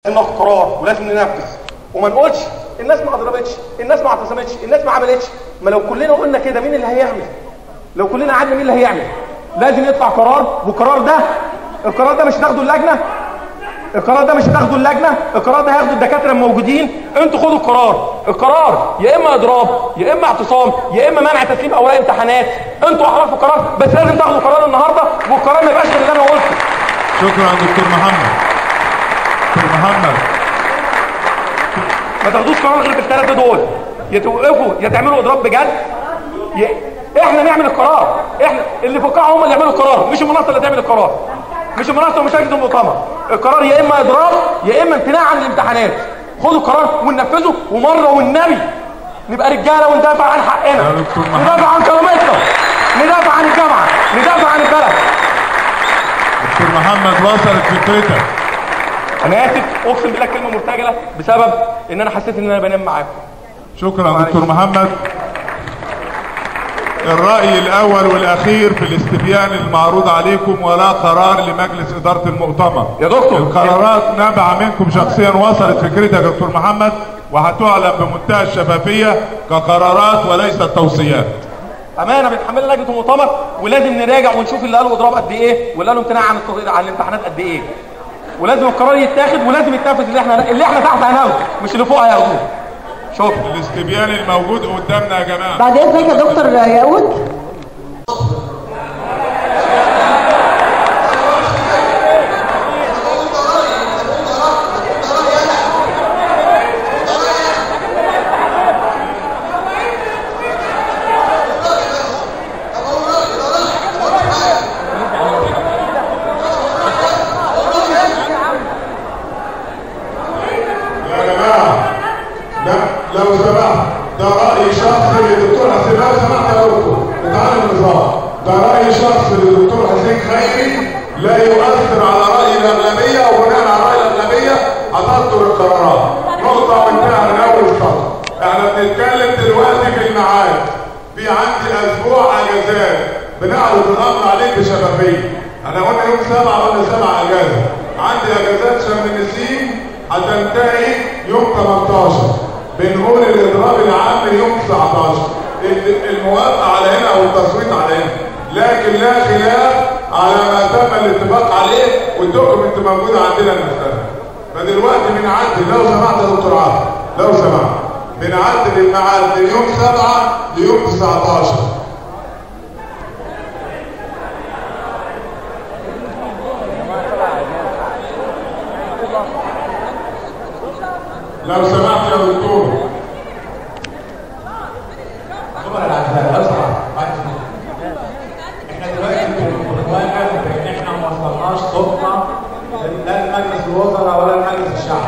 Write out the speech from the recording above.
ناخد قرار ولازم ننفذ وما نقولش الناس ما اضربتش الناس ما اعتصمتش الناس ما عملتش ما لو كلنا قلنا كده مين اللي هيعمل لو كلنا قعدنا مين اللي هيعمل لازم يطلع قرار والقرار ده القرار ده مش هتاخده اللجنه القرار ده مش هتاخده اللجنه القرار ده هياخده الدكاتره الموجودين انتوا خدوا القرار القرار يا اما اضراب يا اما اعتصام يا اما منع تسليم اوراق امتحانات انتوا احرار في القرار بس لازم تاخدوا قرار النهارده والقرار ما يبقاش غير اللي انا قلته شكرا دكتور محمد دكتور محمد ما تاخدوش قرار غير بالثلاثه دول يا توقفوا يا تعملوا اضراب بجد يا احنا نعمل القرار احنا اللي في القاعه هم اللي يعملوا القرار مش المنصه اللي تعمل القرار مش المنصه ومش لجنه المؤتمر القرار يا اما اضراب يا اما امتناع عن الامتحانات خدوا القرار وننفذه ومره والنبي نبقى رجاله وندافع عن حقنا يا دكتور محمد. ندافع عن كرامتنا ندافع عن الجامعه ندافع عن البلد دكتور محمد وصلت فكرتك انا اسف اقسم بالله كلمه مرتجله بسبب ان انا حسيت ان انا بنام معاكم شكرا دكتور محمد الرأي الأول والأخير في الاستبيان المعروض عليكم ولا قرار لمجلس إدارة المؤتمر يا دكتور. القرارات نابعة منكم شخصيا وصلت فكرتك يا دكتور محمد وهتعلن بمنتهى الشفافية كقرارات وليست توصيات امانه بنحملها لجنه المؤتمر ولازم نراجع ونشوف اللي قالوا اضراب قد ايه واللي قالوا امتناع عن التصديق عن الامتحانات قد ايه ولازم القرار يتاخد ولازم يتنفذ اللي احنا اللي احنا تحت هناخده مش اللي فوق هياخدوه شكرا الاستبيان الموجود قدامنا يا جماعة بعد اذنك يا دكتور ياقوت يا جماعة لا لو سمحت ده رأي شخصي للدكتور حسين لو سمحت يا دكتور اتعلم النظام ده رأي شخصي للدكتور حسين خيري لا يؤثر على رأي الأغلبية وبناء على رأي الأغلبية هتصدر القرارات نقطة وانتهى من أول السطر احنا بنتكلم دلوقتي في الميعاد في عندي أسبوع أجازات بنعرض الأمر عليك بشفافية احنا قلنا يوم سبعة قلنا سبعة أجازة عندي أجازات شم النسيم هتنتهي يوم 18 بنقول الاضراب العام يوم 19 ال- الموافقه على هنا او التصويت على هنا لكن لا خلاف على ما تم الاتفاق عليه والدوكمنت موجود عندنا المساله فدلوقتي بنعدي لو سمحت يا دكتور عاطف لو سمحت بنعدل الميعاد من يوم 7 ليوم 19 لو سمحت يا دكتور طبعا العزاء لو سمحت بعد اذنك احنا دلوقتي بنواجه بان احنا ما وصلناش صوتنا لا لمجلس الوزراء ولا لمجلس الشعب